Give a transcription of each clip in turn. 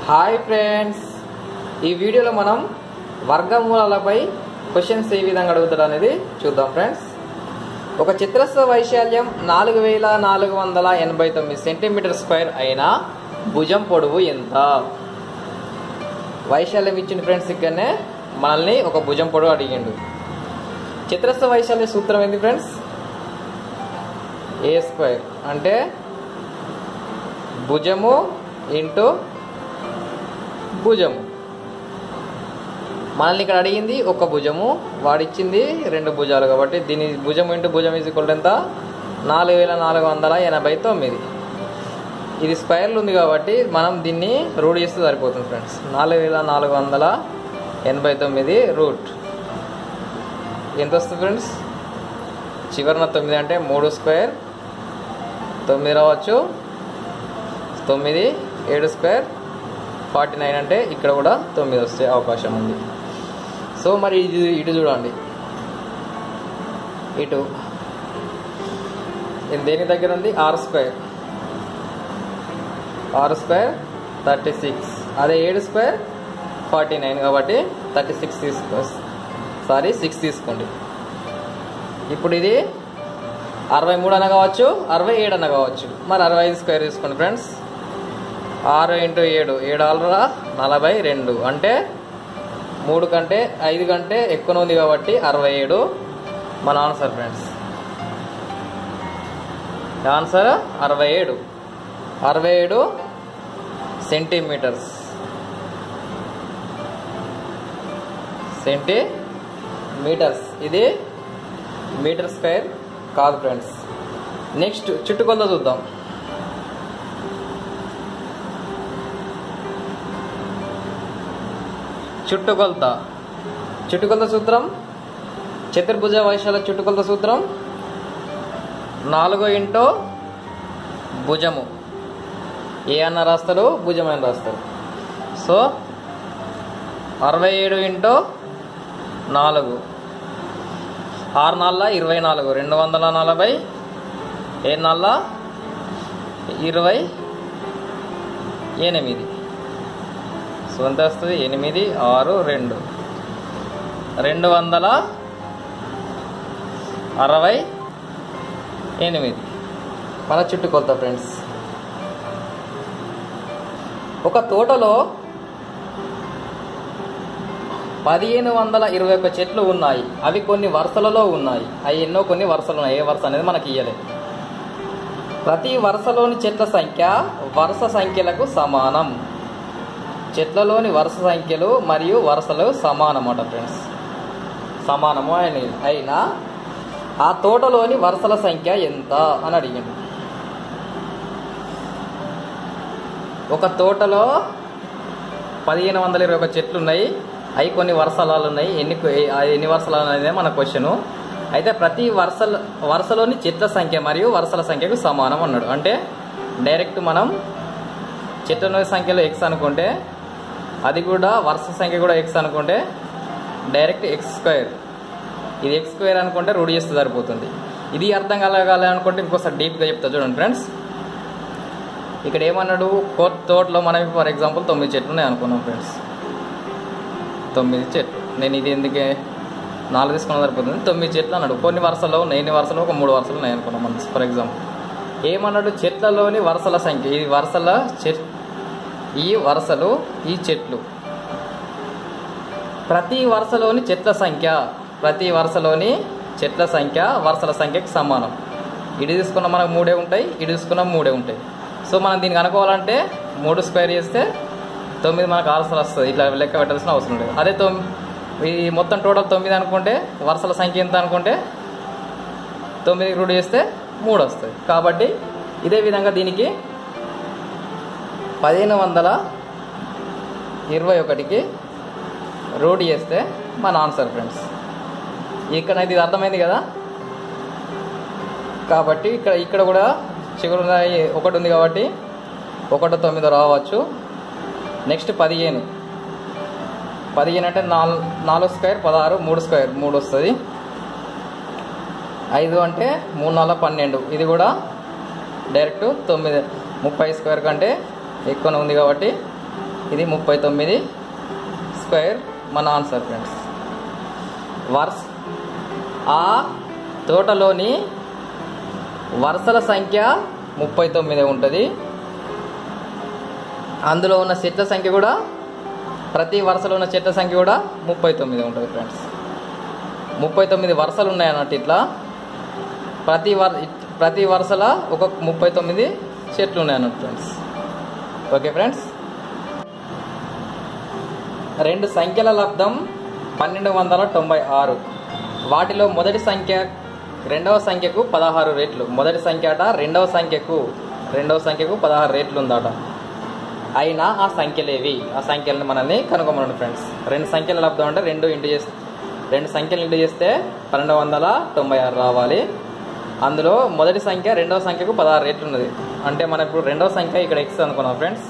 hi friends ఈ వీడియోలో మనం వర్గమూలాలపై క్వశ్చన్స్ ఏ విధంగా అడుగుతాడు అనేది చూద్దాం ఫ్రెండ్స్ ఒక చతురస్ర వైశాల్యం నాలుగు వేల నాలుగు వందల ఎనభై తొమ్మిది సెంటీమీటర్ స్క్వేర్ అయిన భుజం పొడవు ఎంత వైశాల్యం ఇచ్చిన ఫ్రెండ్స్ ఇక్కడనే మనల్ని ఒక భుజం పొడవు అడిగిండు చతురస్ర వైశాల్య సూత్రం ఏంటి ఫ్రెండ్స్ ఏ స్క్వేర్ అంటే భుజము ఇంటూ భుజము మనల్ని ఇక్కడ అడిగింది ఒక భుజము వాడిచ్చింది రెండు భుజాలు కాబట్టి దీని భుజం ఇంటూ భుజం ఈజ్ ఈక్వల్ ఎంత నాలుగు వేల నాలుగు వందల ఎనభై తొమ్మిది ఇది స్క్వేర్లు ఉంది కాబట్టి మనం దీన్ని రూట్ చేస్తే సరిపోతుంది ఫ్రెండ్స్ నాలుగు వేల నాలుగు వందల ఎనభై తొమ్మిది రూట్ ఎంత వస్తుంది ఫ్రెండ్స్ చివరిన తొమ్మిది అంటే మూడు స్క్వేర్ తొమ్మిది రావచ్చు తొమ్మిది ఏడు స్క్వేర్ ఫార్టీ నైన్ అంటే ఇక్కడ కూడా తొమ్మిది వస్తే అవకాశం ఉంది సో మరి ఇది ఇటు చూడండి ఇటు ఇది దేని దగ్గర ఉంది ఆరు స్క్వేర్ ఆరు స్క్వేర్ థర్టీ సిక్స్ అదే ఏడు స్క్వేర్ ఫార్టీ నైన్ కాబట్టి థర్టీ సిక్స్ తీసుకో సారీ సిక్స్ తీసుకోండి ఇప్పుడు ఇది అరవై మూడు అన్న కావచ్చు అరవై ఏడు అన్న కావచ్చు మరి అరవై ఐదు స్క్వేర్ తీసుకోండి ఫ్రెండ్స్ ఆరు ఇంటూ ఏడు ఏడు ఆరురా నలభై రెండు అంటే మూడు కంటే ఐదు కంటే ఎక్కువ ఉంది కాబట్టి అరవై ఏడు మన ఆన్సర్ ఫ్రెండ్స్ ఆన్సర్ అరవై ఏడు అరవై ఏడు సెంటీమీటర్స్ సెంటీమీటర్స్ ఇది మీటర్ స్క్వేర్ కాదు ఫ్రెండ్స్ నెక్స్ట్ చుట్టుకొలత చూద్దాం చుట్టుకొలత చుట్టుకొలత సూత్రం చతుర్భుజ వైశాల చుట్టుకొలత సూత్రం నాలుగు ఇంటూ భుజము ఏ అన్న రాస్తారు భుజం అని రాస్తారు సో అరవై ఏడు ఇంటూ నాలుగు ఆరు నాళ్ళ ఇరవై నాలుగు రెండు వందల నలభై ఏ నాళ్ళ ఇరవై ఎనిమిది సో ఎంత వస్తుంది ఎనిమిది ఆరు రెండు రెండు వందల అరవై ఎనిమిది మన చుట్టుకొలత ఫ్రెండ్స్ ఒక తోటలో పదిహేను వందల ఇరవై ఒక్క చెట్లు ఉన్నాయి అవి కొన్ని వరుసలలో ఉన్నాయి అవి ఎన్నో కొన్ని వరుసలు ఉన్నాయి ఏ వరుస అనేది మనకి ఇయ్యలేదు ప్రతి వరుసలోని చెట్ల సంఖ్య వరుస సంఖ్యలకు సమానం చెట్లలోని వరుస సంఖ్యలు మరియు వరుసలు సమానం అట ఫ్రెండ్స్ సమానము అని అయినా ఆ తోటలోని వరుసల సంఖ్య ఎంత అని అడిగాడు ఒక తోటలో పదిహేను వందల ఇరవై ఒక చెట్లు ఉన్నాయి అవి కొన్ని వరుసలాలు ఉన్నాయి ఎన్ని ఎన్ని వరుసలు అనేది మన క్వశ్చన్ అయితే ప్రతి వరుసల వరుసలోని చెట్ల సంఖ్య మరియు వరుసల సంఖ్యకు సమానం అన్నాడు అంటే డైరెక్ట్ మనం చెట్ల సంఖ్యలో ఎక్స్ అనుకుంటే అది కూడా వరుస సంఖ్య కూడా ఎక్స్ అనుకుంటే డైరెక్ట్ ఎక్స్ స్క్వేర్ ఇది ఎక్స్ స్క్వేర్ అనుకుంటే రూఢి చేస్తే సరిపోతుంది ఇది అర్థం కలగాలి అనుకుంటే ఇంకోసారి డీప్గా చెప్తా చూడండి ఫ్రెండ్స్ ఇక్కడ ఏమన్నాడు కోర్ట్ తోటలో మనం ఫర్ ఎగ్జాంపుల్ తొమ్మిది చెట్లు ఉన్నాయి అనుకున్నాం ఫ్రెండ్స్ తొమ్మిది చెట్లు నేను ఇది ఎందుకే నాలుగు తీసుకున్న సరిపోతుంది తొమ్మిది చెట్లు అన్నాడు కొన్ని వరుసలో ఉన్నాయి ఎన్ని వరుసలు ఒక మూడు వరుసలు ఉన్నాయి అనుకున్నాం మనం ఫర్ ఎగ్జాంపుల్ ఏమన్నాడు చెట్లలోని వరుసల సంఖ్య ఈ వరుసల చెట్ ఈ వరుసలు ఈ చెట్లు ప్రతి వరుసలోని చెట్ల సంఖ్య ప్రతి వరుసలోని చెట్ల సంఖ్య వరుసల సంఖ్యకి సమానం ఇటు తీసుకున్న మనకు మూడే ఉంటాయి ఇటు తీసుకున్న మూడే ఉంటాయి సో మనం దీన్ని కనుక్కోవాలంటే మూడు స్క్వేర్ చేస్తే తొమ్మిది మనకు ఆన్సర్ వస్తుంది ఇట్లా లెక్క పెట్టాల్సిన అవసరం లేదు అదే తొమ్మిది ఈ మొత్తం టోటల్ తొమ్మిది అనుకుంటే వరుసల సంఖ్య ఎంత అనుకుంటే తొమ్మిది రూఢి చేస్తే మూడు వస్తుంది కాబట్టి ఇదే విధంగా దీనికి పదిహేను వందల ఇరవై ఒకటికి రూఢి చేస్తే మన ఆన్సర్ ఫ్రెండ్స్ ఇక్కడ ఇది అర్థమైంది కదా కాబట్టి ఇక్కడ ఇక్కడ కూడా చిగురు ఒకటి ఉంది కాబట్టి ఒకటి తొమ్మిది రావచ్చు నెక్స్ట్ పదిహేను పదిహేను అంటే నాలుగు నాలుగు స్క్వేర్ పదహారు మూడు స్క్వేర్ మూడు వస్తుంది ఐదు అంటే మూడు నాలుగు పన్నెండు ఇది కూడా డైరెక్ట్ తొమ్మిది ముప్పై స్క్వేర్ కంటే ఎక్కువనే ఉంది కాబట్టి ఇది ముప్పై తొమ్మిది స్క్వేర్ మన ఆన్సర్ ఫ్రెండ్స్ వర్స్ ఆ తోటలోని వరుసల సంఖ్య ముప్పై తొమ్మిది ఉంటుంది అందులో ఉన్న చెట్ల సంఖ్య కూడా ప్రతి వరుసలో ఉన్న చెట్ల సంఖ్య కూడా ముప్పై తొమ్మిది ఉంటుంది ఫ్రెండ్స్ ముప్పై తొమ్మిది వరుసలు ఉన్నాయి అన్నట్టు ఇట్లా ప్రతి వర్ ప్రతి వరుసల ఒక ముప్పై తొమ్మిది చెట్లు ఉన్నాయి అన్నట్టు ఫ్రెండ్స్ ఓకే ఫ్రెండ్స్ రెండు సంఖ్యల లబ్ధం పన్నెండు వందల తొంభై ఆరు వాటిలో మొదటి సంఖ్య రెండవ సంఖ్యకు పదహారు రేట్లు మొదటి సంఖ్య అట రెండవ సంఖ్యకు రెండవ సంఖ్యకు పదహారు రేట్లు ఉందట అయినా ఆ సంఖ్యలేవి ఆ సంఖ్యలను మనల్ని కనుగొమనండి ఫ్రెండ్స్ రెండు సంఖ్యల లబ్ధం అంటే రెండు ఇంటూ చేస్తే రెండు సంఖ్యలు ఇంటూ చేస్తే పన్నెండు వందల తొంభై ఆరు రావాలి అందులో మొదటి సంఖ్య రెండవ సంఖ్యకు పదహారు రేట్లు ఉన్నది అంటే మనం ఇప్పుడు రెండవ సంఖ్య ఇక్కడ ఎక్స్ అనుకున్నాం ఫ్రెండ్స్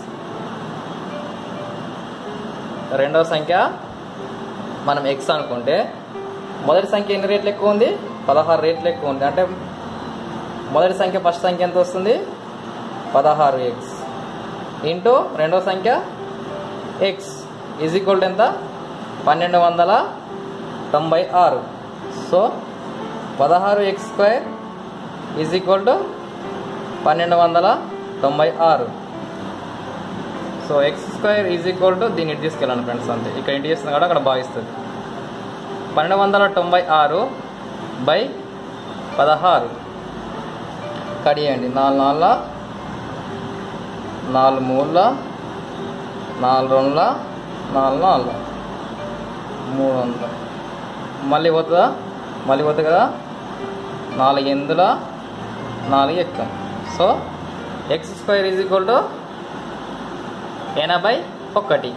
రెండవ సంఖ్య మనం ఎక్స్ అనుకుంటే మొదటి సంఖ్య ఎన్ని రేట్లు ఎక్కువ ఉంది పదహారు రేట్లు ఎక్కువ ఉంది అంటే మొదటి సంఖ్య ఫస్ట్ సంఖ్య ఎంత వస్తుంది పదహారు ఎక్స్ ఇంటూ రెండవ సంఖ్య ఎక్స్ ఈజ్ ఈక్వల్ టు ఎంత పన్నెండు వందల తొంభై ఆరు సో పదహారు X square is equal to పన్నెండు వందల తొంభై ఆరు so X square is equal to దీన్ని ఇటు తీసుకెళ్ళాను ఫ్రెండ్స్ అంతే ఇక్కడ ఇంటి చేస్తుంది కూడా అక్కడ భావిస్తుంది పన్నెండు వందల తొంభై ఆరు బై పదహారు కడియండి నాలుగు నాలుగు నాలుగు మూడుల నాలుగు రెండుల నాలుగు నాలుగు మూడు వందల మళ్ళీ పోతుందా మళ్ళీ పోతుంది కదా నాలుగు ఎందుల నాలుగు ఎక్కం so X square is equal to ఎనభై ఒకటి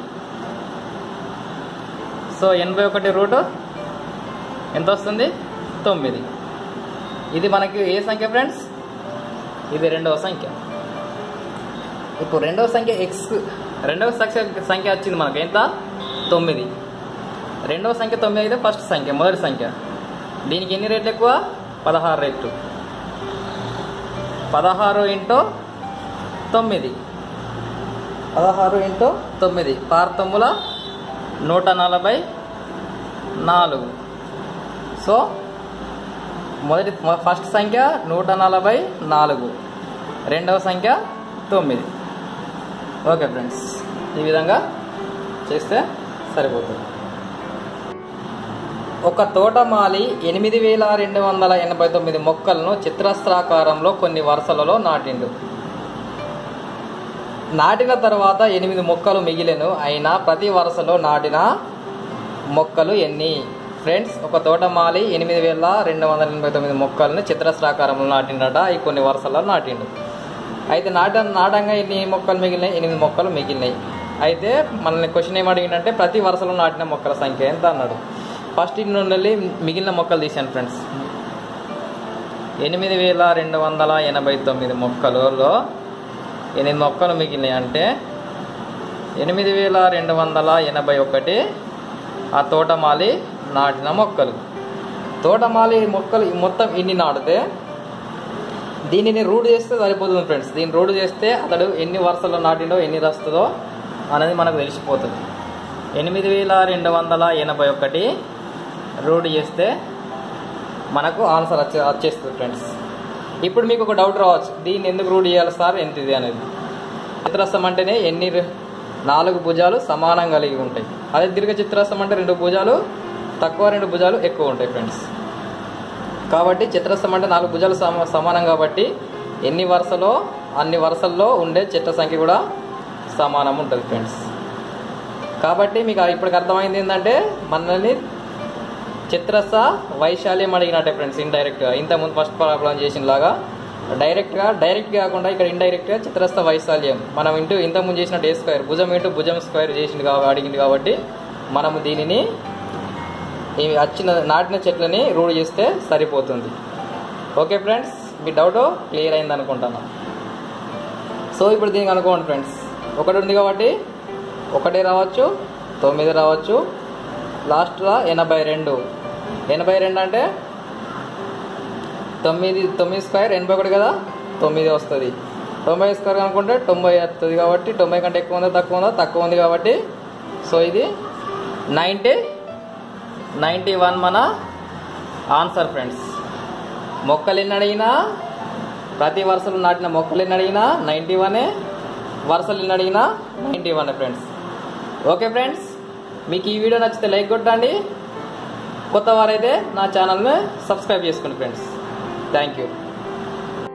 సో ఎనభై ఒకటి రూటు ఎంత వస్తుంది తొమ్మిది ఇది మనకి ఏ సంఖ్య ఫ్రెండ్స్ ఇది రెండవ సంఖ్య ఇప్పుడు రెండవ సంఖ్య ఎక్స్ రెండవ సంఖ్య సంఖ్య వచ్చింది మనకు ఎంత తొమ్మిది రెండవ సంఖ్య తొమ్మిది అయితే ఫస్ట్ సంఖ్య మొదటి సంఖ్య దీనికి ఎన్ని రేట్లు ఎక్కువ పదహారు రేట్లు పదహారు ఇంటూ తొమ్మిది పదహారు ఇంటూ తొమ్మిది పార్తొమ్ముల నూట నలభై నాలుగు సో మొదటి ఫస్ట్ సంఖ్య నూట నలభై నాలుగు రెండవ సంఖ్య తొమ్మిది ఓకే ఫ్రెండ్స్ ఈ విధంగా చేస్తే సరిపోతుంది ఒక తోటమాలి ఎనిమిది వేల రెండు వందల ఎనభై తొమ్మిది మొక్కలను చిత్రస్త్రాకారంలో కొన్ని వరుసలలో నాటిండు నాటిన తర్వాత ఎనిమిది మొక్కలు మిగిలెను అయినా ప్రతి వరుసలో నాటిన మొక్కలు ఎన్ని ఫ్రెండ్స్ ఒక తోటమాలి ఎనిమిది వేల రెండు వందల ఎనభై తొమ్మిది మొక్కలను చిత్రస్రాకారంలో నాటిండట ఈ కొన్ని వరుసల్లో నాటిండు అయితే నాట నాటంగా ఎన్ని మొక్కలు మిగిలినాయి ఎనిమిది మొక్కలు మిగిలినాయి అయితే మనల్ని క్వశ్చన్ ఏం అడిగిందంటే ప్రతి వరుసలో నాటిన మొక్కల సంఖ్య ఎంత అన్నాడు ఫస్ట్ ఇన్ని నుండి మిగిలిన మొక్కలు తీశాను ఫ్రెండ్స్ ఎనిమిది వేల రెండు వందల ఎనభై తొమ్మిది మొక్కలలో ఎనిమిది మొక్కలు మిగిలినాయి అంటే ఎనిమిది వేల రెండు వందల ఎనభై ఒకటి ఆ తోటమాలి నాటిన మొక్కలు తోటమాలి మొక్కలు మొత్తం ఇన్ని నాటితే దీనిని రూడ్ చేస్తే సరిపోతుంది ఫ్రెండ్స్ దీన్ని రూడ్ చేస్తే అతడు ఎన్ని వరుసలో నాటిండో ఎన్ని వస్తుందో అనేది మనకు తెలిసిపోతుంది ఎనిమిది వేల రెండు వందల ఎనభై ఒకటి రూడ్ చేస్తే మనకు ఆన్సర్ వచ్చే వచ్చేస్తుంది ఫ్రెండ్స్ ఇప్పుడు మీకు ఒక డౌట్ రావచ్చు దీన్ని ఎందుకు రూడ్ చేయాలి సార్ ఎంత ఇది అనేది చిత్రస్థం అంటేనే ఎన్ని ర- నాలుగు భుజాలు సమానం కలిగి ఉంటాయి అదే దీర్ఘ చిత్రస్థం అంటే రెండు భుజాలు తక్కువ రెండు భుజాలు ఎక్కువ ఉంటాయి ఫ్రెండ్స్ కాబట్టి చిత్రస్థం అంటే నాలుగు భుజాలు సమ సమానం కాబట్టి ఎన్ని వరుసలో అన్ని వరుసల్లో ఉండే చెట్ల సంఖ్య కూడా సమానం ఉంటుంది ఫ్రెండ్స్ కాబట్టి మీకు ఇప్పటికి అర్థమైంది ఏంటంటే మనల్ని చిత్రస్థ వైశాల్యం అడిగినట్టే ఫ్రెండ్స్ ఇండైరెక్ట్గా ఇంతకుముందు ఫస్ట్ ప్రాబ్లం చేసిన లాగా డైరెక్ట్గా డైరెక్ట్ కాకుండా ఇక్కడ ఇండైరెక్ట్గా చిత్రస్థ వైశాల్యం మనం ఇంటూ ఇంతకుముందు చేసినట్టు ఏ స్క్వేర్ భుజం ఇంటూ భుజం స్క్వేర్ చేసింది కాబట్టి అడిగింది కాబట్టి మనము దీనిని ఈ వచ్చిన నాటిన చెట్లని రూడ్ చేస్తే సరిపోతుంది ఓకే ఫ్రెండ్స్ మీ డౌట్ క్లియర్ అయింది అనుకుంటాను సో ఇప్పుడు దీనికి అనుకోండి ఫ్రెండ్స్ ఒకటి ఉంది కాబట్టి ఒకటి రావచ్చు తొమ్మిది రావచ్చు లాస్ట్లో ఎనభై రెండు ఎనభై రెండు అంటే తొమ్మిది తొమ్మిది స్క్వేర్ ఎనభై ఒకటి కదా తొమ్మిది వస్తుంది తొంభై స్క్వేర్ అనుకుంటే తొంభై వస్తుంది కాబట్టి తొంభై కంటే ఎక్కువ ఉందా తక్కువ ఉందా తక్కువ ఉంది కాబట్టి సో ఇది నైంటీ నైంటీ వన్ మన ఆన్సర్ ఫ్రెండ్స్ మొక్కలు ఎన్ని అడిగినా ప్రతి వరుసలో నాటిన మొక్కలు ఎన్ని అడిగినా నైంటీ వనే వరుసలు ఎన్ని అడిగినా ninety one friends okay friends మీకు ఈ వీడియో నచ్చితే లైక్ కొట్టండి కొత్త వారైతే నా ఛానల్ని సబ్స్క్రైబ్ చేసుకోండి ఫ్రెండ్స్ థ్యాంక్ యూ